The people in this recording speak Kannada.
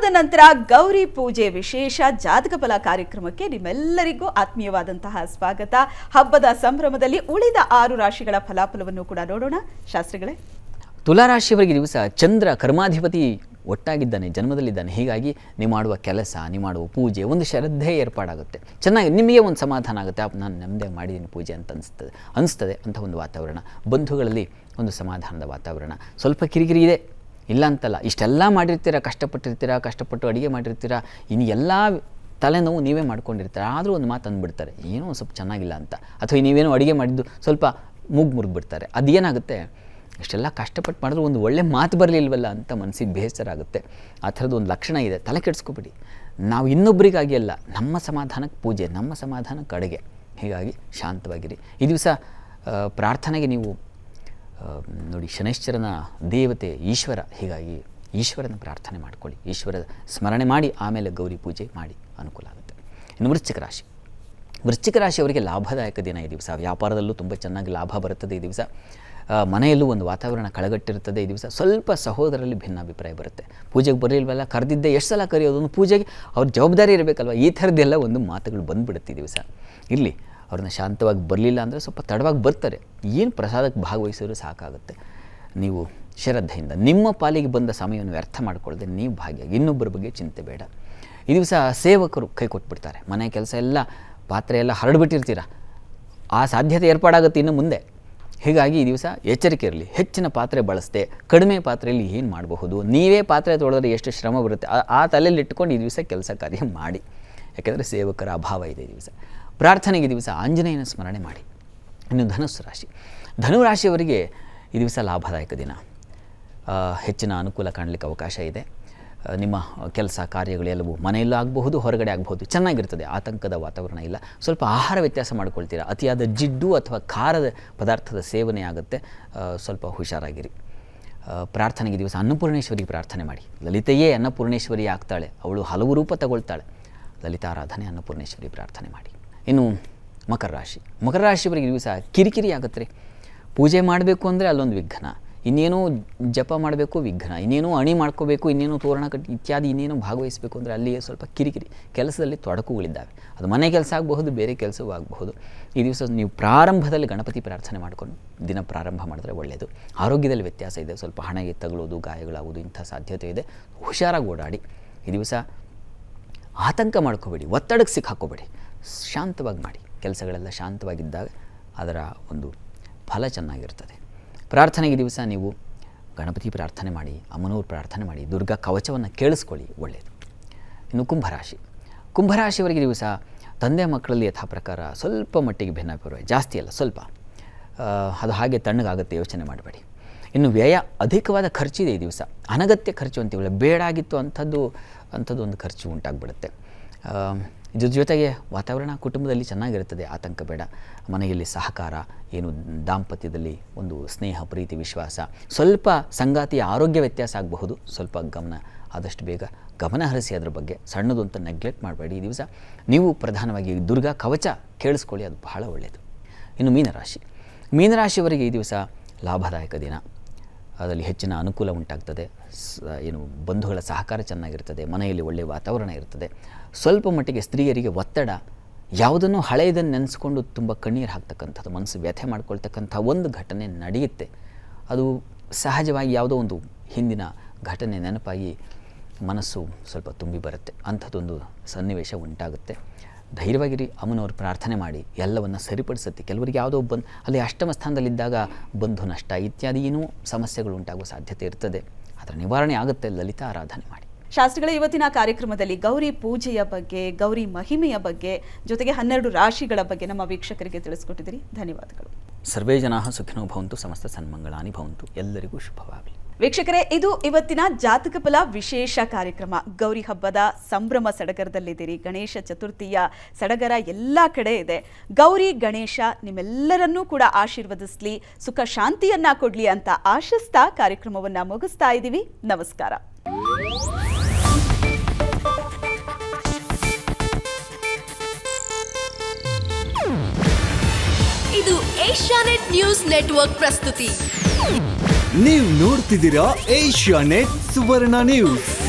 ನಂತರ ಗೌರಿ ಪೂಜೆ ವಿಶೇಷ ಜಾತಕ ಫಲ ಕಾರ್ಯಕ್ರಮಕ್ಕೆ ನಿಮ್ಮೆಲ್ಲರಿಗೂ ಆತ್ಮೀಯವಾದಂತಹ ಸ್ವಾಗತ ಹಬ್ಬದ ಸಂಭ್ರಮದಲ್ಲಿ ಉಳಿದ ಆರು ರಾಶಿಗಳ ಫಲಾಫಲವನ್ನು ಕೂಡ ನೋಡೋಣ ಶಾಸ್ತ್ರಿಗಳೇ ತುಲಾರಾಶಿಯವರಿಗೆ ದಿವಸ ಚಂದ್ರ ಕರ್ಮಾಧಿಪತಿ ಒಟ್ಟಾಗಿದ್ದಾನೆ ಜನ್ಮದಲ್ಲಿದ್ದಾನೆ ಹೀಗಾಗಿ ನೀವು ಮಾಡುವ ಕೆಲಸ ನೀವು ಮಾಡುವ ಪೂಜೆ ಒಂದು ಶ್ರದ್ಧೆ ಏರ್ಪಾಡಾಗುತ್ತೆ ಚೆನ್ನಾಗಿ ನಿಮಗೆ ಒಂದು ಸಮಾಧಾನ ಆಗುತ್ತೆ ಅಪ್ಪ ನಾನು ನೆಮ್ಮದಿ ಮಾಡಿದ್ದೀನಿ ಪೂಜೆ ಅಂತ ಅನಿಸ್ತದೆ ಅನಿಸ್ತದೆ ಅಂತ ಒಂದು ವಾತಾವರಣ ಬಂಧುಗಳಲ್ಲಿ ಒಂದು ಸಮಾಧಾನದ ವಾತಾವರಣ ಸ್ವಲ್ಪ ಕಿರಿಕಿರಿ ಇದೆ ಇಲ್ಲ ಅಂತಲ್ಲ ಇಷ್ಟೆಲ್ಲ ಮಾಡಿರ್ತೀರ ಕಷ್ಟಪಟ್ಟಿರ್ತೀರ ಕಷ್ಟಪಟ್ಟು ಅಡುಗೆ ಮಾಡಿರ್ತೀರ ಇನ್ನು ಎಲ್ಲ ತಲೆನೋವು ನೀವೇ ಮಾಡ್ಕೊಂಡಿರ್ತಾರೆ ಆದರೂ ಒಂದು ಮಾತು ಅಂದ್ಬಿಡ್ತಾರೆ ಏನೋ ಒಂದು ಸ್ವಲ್ಪ ಚೆನ್ನಾಗಿಲ್ಲ ಅಂತ ಅಥವಾ ನೀವೇನೋ ಅಡುಗೆ ಮಾಡಿದ್ದು ಸ್ವಲ್ಪ ಮೂಗು ಮುರಿದ್ಬಿಡ್ತಾರೆ ಅದೇನಾಗುತ್ತೆ ಇಷ್ಟೆಲ್ಲ ಕಷ್ಟಪಟ್ಟು ಮಾಡಿದ್ರು ಒಂದು ಒಳ್ಳೆ ಮಾತು ಬರಲಿಲ್ವಲ್ಲ ಅಂತ ಮನಸ್ಸಿಗೆ ಬೇಸರ ಆಗುತ್ತೆ ಆ ಥರದ್ದು ಒಂದು ಲಕ್ಷಣ ಇದೆ ತಲೆ ಕೆಡಿಸ್ಕೊಬಿಡಿ ನಾವು ಇನ್ನೊಬ್ಬರಿಗಾಗಿ ಅಲ್ಲ ನಮ್ಮ ಸಮಾಧಾನಕ್ಕೆ ಪೂಜೆ ನಮ್ಮ ಸಮಾಧಾನಕ್ಕೆ ಅಡುಗೆ ಹೀಗಾಗಿ ಶಾಂತವಾಗಿರಿ ಈ ದಿವಸ ಆ, ಪ್ರಾರ್ಥನೆಗೆ ನೀವು ಆ, ನೋಡಿ ಶನೈಶ್ಚರನ ದೇವತೆ ಈಶ್ವರ ಹೀಗಾಗಿ ಈಶ್ವರನ ಪ್ರಾರ್ಥನೆ ಮಾಡ್ಕೊಳ್ಳಿ ಈಶ್ವರ ಸ್ಮರಣೆ ಮಾಡಿ ಆಮೇಲೆ ಗೌರಿ ಪೂಜೆ ಮಾಡಿ ಅನುಕೂಲ ಆಗುತ್ತೆ ಇನ್ನು ವೃಶ್ಚಿಕ ರಾಶಿ ವೃಶ್ಚಿಕ ರಾಶಿಯವರಿಗೆ ಲಾಭದಾಯಕ ದಿನ ಈ ದಿವಸ ವ್ಯಾಪಾರದಲ್ಲೂ ತುಂಬ ಚೆನ್ನಾಗಿ ಲಾಭ ಬರುತ್ತದೆ ಈ ದಿವಸ ಆ, ಮನೆಯಲ್ಲೂ ಒಂದು ವಾತಾವರಣ ಕಳಗಟ್ಟಿರುತ್ತದೆ ಈ ದಿವಸ ಸ್ವಲ್ಪ ಸಹೋದರಲ್ಲಿ ಭಿನ್ನಾಭಿಪ್ರಾಯ ಬರುತ್ತೆ ಪೂಜೆಗೆ ಬರಲಿಲ್ವಲ್ಲ ಕರೆದಿದ್ದೆ ಎಷ್ಟು ಸಲ ಕರೆಯೋದು ಒಂದು ಪೂಜೆಗೆ ಅವ್ರ ಜವಾಬ್ದಾರಿ ಇರಬೇಕಲ್ವ ಈ ಥರದ್ದೆಲ್ಲ ಒಂದು ಮಾತುಗಳು ಬಂದುಬಿಡುತ್ತೆ ಈ ದಿವಸ ಇರಲಿ ಅವ್ರನ್ನ ಶಾಂತವಾಗಿ ಬರಲಿಲ್ಲ ಅಂದರೆ ಸ್ವಲ್ಪ ತಡವಾಗಿ ಬರ್ತಾರೆ ಏನು ಪ್ರಸಾದಕ್ಕೆ ಭಾಗವಹಿಸಿದ್ರು ಸಾಕಾಗುತ್ತೆ ನೀವು ಶ್ರದ್ಧೆಯಿಂದ ನಿಮ್ಮ ಪಾಲಿಗೆ ಬಂದ ಸಮಯವನ್ನು ವ್ಯರ್ಥ ಮಾಡಿಕೊಳ್ಳದೆ ನೀವು ಭಾಗಿಯಾಗಿ ಇನ್ನೊಬ್ಬರ ಬಗ್ಗೆ ಚಿಂತೆ ಬೇಡ ಈ ದಿವಸ ಸೇವಕರು ಕೈ ಕೊಟ್ಬಿಡ್ತಾರೆ ಮನೆ ಕೆಲಸ ಎಲ್ಲ ಪಾತ್ರೆ ಎಲ್ಲ ಹರಡ್ಬಿಟ್ಟಿರ್ತೀರ ಆ ಸಾಧ್ಯತೆ ಏರ್ಪಾಡಾಗುತ್ತೆ ಇನ್ನು ಮುಂದೆ ಹೀಗಾಗಿ ಈ ದಿವಸ ಎಚ್ಚರಿಕೆ ಇರಲಿ ಹೆಚ್ಚಿನ ಪಾತ್ರೆ ಬಳಸದೆ ಕಡಿಮೆ ಪಾತ್ರೆಯಲ್ಲಿ ಏನು ಮಾಡಬಹುದು ನೀವೇ ಪಾತ್ರೆ ತೊಳೆದ್ರೆ ಎಷ್ಟು ಶ್ರಮ ಬರುತ್ತೆ ಆ- ಆ ತಲೆಯಲ್ಲಿ ಇಟ್ಕೊಂಡು ಈ ದಿವಸ ಕೆಲಸ ಕಾರ್ಯ ಮಾಡಿ ಯಾಕೆಂದರೆ ಸೇವಕರ ಅಭಾವ ಇದೆ ಈ ದಿವಸ ಪ್ರಾರ್ಥನೆಗೆ ಈ ದಿವಸ ಆಂಜನೇಯನ ಸ್ಮರಣೆ ಮಾಡಿ ಇನ್ನು ಧನುಸ್ಸು ರಾಶಿ ಧನುರಾಶಿಯವರಿಗೆ ಈ ದಿವಸ ಲಾಭದಾಯಕ ದಿನ ಆ, ಹೆಚ್ಚಿನ ಅನುಕೂಲ ಕಾಣಲಿಕ್ಕೆ ಅವಕಾಶ ಇದೆ ಆ, ನಿಮ್ಮ ಕೆಲಸ ಕಾರ್ಯಗಳೆಲ್ಲವೂ ಮನೆಯಲ್ಲೂ ಆಗಬಹುದು ಹೊರಗಡೆ ಆಗಬಹುದು ಚೆನ್ನಾಗಿರ್ತದೆ ಆತಂಕದ ವಾತಾವರಣ ಇಲ್ಲ ಸ್ವಲ್ಪ ಆಹಾರ ವ್ಯತ್ಯಾಸ ಮಾಡ್ಕೊಳ್ತೀರಾ ಅತಿಯಾದ ಜಿಡ್ಡು ಅಥವಾ ಖಾರದ ಪದಾರ್ಥದ ಸೇವನೆ ಆಗುತ್ತೆ ಆ, ಸ್ವಲ್ಪ ಹುಷಾರಾಗಿರಿ ಆ, ಪ್ರಾರ್ಥನೆಗೆ ಈ ದಿವಸ ಅನ್ನಪೂರ್ಣೇಶ್ವರಿಗೆ ಪ್ರಾರ್ಥನೆ ಮಾಡಿ ಲಲಿತೆಯೇ ಅನ್ನಪೂರ್ಣೇಶ್ವರಿ ಆಗ್ತಾಳೆ ಅವಳು ಹಲವು ರೂಪ ತಗೊಳ್ತಾಳೆ ಲಲಿತಾರಾಧನೆ ಅನ್ನಪೂರ್ಣೇಶ್ವರಿ ಪ್ರಾರ್ಥನೆ ಮಾಡಿ ಇನ್ನು ಮಕರ ರಾಶಿ ಮಕರ ರಾಶಿಯವರಿಗೆ ಈ ದಿವಸ ಕಿರಿಕಿರಿ ಆಗುತ್ತೆ ರೀ ಪೂಜೆ ಮಾಡಬೇಕು ಅಂದರೆ ಅಲ್ಲೊಂದು ವಿಘ್ನ ಇನ್ನೇನೋ ಜಪ ಮಾಡಬೇಕು ವಿಘ್ನ ಇನ್ನೇನೋ ಅಣಿ ಮಾಡ್ಕೋಬೇಕು ಇನ್ನೇನೋ ತೋರಣ ಕಟ್ಟಿ ಇತ್ಯಾದಿ ಇನ್ನೇನೋ ಭಾಗವಹಿಸಬೇಕು ಅಂದರೆ ಅಲ್ಲಿಯೇ ಸ್ವಲ್ಪ ಕಿರಿಕಿರಿ ಕೆಲಸದಲ್ಲಿ ತೊಡಕುಗಳಿದ್ದಾವೆ ಅದು ಮನೆ ಕೆಲಸ ಆಗಬಹುದು ಬೇರೆ ಕೆಲಸವೂ ಆಗಬಹುದು ಈ ದಿವಸ ನೀವು ಪ್ರಾರಂಭದಲ್ಲಿ ಗಣಪತಿ ಪ್ರಾರ್ಥನೆ ಮಾಡಿಕೊಂಡು ದಿನ ಪ್ರಾರಂಭ ಮಾಡಿದ್ರೆ ಒಳ್ಳೆಯದು ಆರೋಗ್ಯದಲ್ಲಿ ವ್ಯತ್ಯಾಸ ಇದೆ ಸ್ವಲ್ಪ ಹಣೆಗೆ ತಗುಲೋದು ಗಾಯಗಳಾಗೋದು ಇಂಥ ಸಾಧ್ಯತೆ ಇದೆ ಹುಷಾರಾಗಿ ಓಡಾಡಿ ಈ ದಿವಸ ಆತಂಕ ಮಾಡ್ಕೋಬೇಡಿ ಒತ್ತಡಕ್ಕೆ ಸಿಕ್ಕಾಕೋಬೇಡಿ ಶಾಂತವಾಗಿ ಮಾಡಿ ಕೆಲಸಗಳೆಲ್ಲ ಶಾಂತವಾಗಿದ್ದಾಗ ಅದರ ಒಂದು ಫಲ ಚೆನ್ನಾಗಿರ್ತದೆ ಪ್ರಾರ್ಥನೆಗೆ ದಿವಸ ನೀವು ಗಣಪತಿ ಪ್ರಾರ್ಥನೆ ಮಾಡಿ ಅಮ್ಮನವ್ರ ಪ್ರಾರ್ಥನೆ ಮಾಡಿ ದುರ್ಗಾ ಕವಚವನ್ನು ಕೇಳಿಸ್ಕೊಳ್ಳಿ ಒಳ್ಳೆಯದು ಇನ್ನು ಕುಂಭರಾಶಿ ಕುಂಭರಾಶಿಯವರಿಗೆ ದಿವಸ ತಂದೆ ಮಕ್ಕಳಲ್ಲಿ ಯಥಾ ಪ್ರಕಾರ ಸ್ವಲ್ಪ ಮಟ್ಟಿಗೆ ಭಿನ್ನಾಭಿಪ್ರಾಯ ಜಾಸ್ತಿ ಅಲ್ಲ ಸ್ವಲ್ಪ ಆ, ಅದು ಹಾಗೆ ತಣ್ಣಗಾಗುತ್ತೆ ಯೋಚನೆ ಮಾಡಬೇಡಿ ಇನ್ನು ವ್ಯಯ ಅಧಿಕವಾದ ಖರ್ಚಿದೆ ಈ ದಿವಸ ಅನಗತ್ಯ ಖರ್ಚು ಅಂತೀವಲ್ಲ ಬೇಡಾಗಿತ್ತು ಅಂಥದ್ದು ಅಂಥದ್ದು ಒಂದು ಖರ್ಚು ಉಂಟಾಗ್ಬಿಡುತ್ತೆ ಆ, ಇದ್ರ ಜೊತೆಗೆ ವಾತಾವರಣ ಕುಟುಂಬದಲ್ಲಿ ಚೆನ್ನಾಗಿರುತ್ತದೆ ಆತಂಕ ಬೇಡ ಮನೆಯಲ್ಲಿ ಸಹಕಾರ ಏನು ದಾಂಪತ್ಯದಲ್ಲಿ ಒಂದು ಸ್ನೇಹ ಪ್ರೀತಿ ವಿಶ್ವಾಸ ಸ್ವಲ್ಪ ಸಂಗಾತಿಯ ಆರೋಗ್ಯ ವ್ಯತ್ಯಾಸ ಆಗಬಹುದು ಸ್ವಲ್ಪ ಗಮನ ಆದಷ್ಟು ಬೇಗ ಗಮನ ಹರಿಸಿ ಅದರ ಬಗ್ಗೆ ಸಣ್ಣದು ಅಂತ ನೆಗ್ಲೆಕ್ಟ್ ಮಾಡಬೇಡಿ ಈ ದಿವಸ ನೀವು ಪ್ರಧಾನವಾಗಿ ದುರ್ಗಾ ಕವಚ ಕೇಳಿಸ್ಕೊಳ್ಳಿ ಅದು ಬಹಳ ಒಳ್ಳೆಯದು ಇನ್ನು ಮೀನರಾಶಿ ಮೀನರಾಶಿಯವರಿಗೆ ಈ ದಿವಸ ಲಾಭದಾಯಕ ದಿನ ಅದರಲ್ಲಿ ಹೆಚ್ಚಿನ ಅನುಕೂಲ ಉಂಟಾಗ್ತದೆ ಸ ಏನು ಬಂಧುಗಳ ಸಹಕಾರ ಚೆನ್ನಾಗಿರ್ತದೆ ಮನೆಯಲ್ಲಿ ಒಳ್ಳೆಯ ವಾತಾವರಣ ಇರ್ತದೆ ಸ್ವಲ್ಪ ಮಟ್ಟಿಗೆ ಸ್ತ್ರೀಯರಿಗೆ ಒತ್ತಡ ಯಾವುದನ್ನು ಹಳೆಯದನ್ನು ನೆನೆಸ್ಕೊಂಡು ತುಂಬ ಕಣ್ಣೀರು ಹಾಕ್ತಕ್ಕಂಥದ್ದು ಮನಸ್ಸು ವ್ಯಥೆ ಮಾಡ್ಕೊಳ್ತಕ್ಕಂಥ ಒಂದು ಘಟನೆ ನಡೆಯುತ್ತೆ ಅದು ಸಹಜವಾಗಿ ಯಾವುದೋ ಒಂದು ಹಿಂದಿನ ಘಟನೆ ನೆನಪಾಗಿ ಮನಸ್ಸು ಸ್ವಲ್ಪ ತುಂಬಿ ಬರುತ್ತೆ ಅಂಥದ್ದೊಂದು ಸನ್ನಿವೇಶ ಉಂಟಾಗುತ್ತೆ ಧೈರ್ಯವಾಗಿರಿ ಅಮ್ಮನವ್ರು ಪ್ರಾರ್ಥನೆ ಮಾಡಿ ಎಲ್ಲವನ್ನು ಸರಿಪಡಿಸುತ್ತೆ ಕೆಲವರಿಗೆ ಯಾವುದೋ ಬಂದು ಅಲ್ಲಿ ಅಷ್ಟಮ ಸ್ಥಾನದಲ್ಲಿದ್ದಾಗ ಬಂಧು ನಷ್ಟ ಇತ್ಯಾದಿ ಏನೂ ಸಮಸ್ಯೆಗಳು ಉಂಟಾಗುವ ಸಾಧ್ಯತೆ ಇರ್ತದೆ ಅದರ ನಿವಾರಣೆ ಆಗುತ್ತೆ ಲಲಿತಾ ಆರಾಧನೆ ಮಾಡಿ ಶಾಸ್ತ್ರಿಗಳ ಇವತ್ತಿನ ಕಾರ್ಯಕ್ರಮದಲ್ಲಿ ಗೌರಿ ಪೂಜೆಯ ಬಗ್ಗೆ ಗೌರಿ ಮಹಿಮೆಯ ಬಗ್ಗೆ ಜೊತೆಗೆ ಹನ್ನೆರಡು ರಾಶಿಗಳ ಬಗ್ಗೆ ನಮ್ಮ ವೀಕ್ಷಕರಿಗೆ ತಿಳಿಸ್ಕೊಟ್ಟಿದ್ದೀರಿ ಧನ್ಯವಾದಗಳು ಸರ್ವೇ ಜನಾ ಸುಖಿನೋ ಭವಂತು ಸಮಸ್ತ ಸನ್ಮಂಗಳಾನಿ ಭವಂತು ಎಲ್ಲರಿಗೂ ಶುಭವಾಗಲಿ ವೀಕ್ಷಕರೇ ಇದು ಇವತ್ತಿನ ಜಾತಕ ಫಲ ವಿಶೇಷ ಕಾರ್ಯಕ್ರಮ ಗೌರಿ ಹಬ್ಬದ ಸಂಭ್ರಮ ಸಡಗರದಲ್ಲಿದ್ದೀರಿ ಗಣೇಶ ಚತುರ್ಥಿಯ ಸಡಗರ ಎಲ್ಲ ಕಡೆ ಇದೆ ಗೌರಿ ಗಣೇಶ ನಿಮ್ಮೆಲ್ಲರನ್ನೂ ಕೂಡ ಆಶೀರ್ವದಿಸ್ಲಿ ಸುಖ ಶಾಂತಿಯನ್ನ ಕೊಡ್ಲಿ ಅಂತ ಆಶಿಸ್ತಾ ಕಾರ್ಯಕ್ರಮವನ್ನ ಮುಗಿಸ್ತಾ ಇದ್ದೀವಿ ನಮಸ್ಕಾರ ಇದು ಏಷ್ಯಾನೆಟ್ ನ್ಯೂಸ್ ನೆಟ್ವರ್ಕ್ ಪ್ರಸ್ತುತಿ ನೀವು ನೋಡ್ತಿದ್ದೀರಾ ಏಷ್ಯಾ ನೆಟ್ ಸುವರ್ಣ ನ್ಯೂಸ್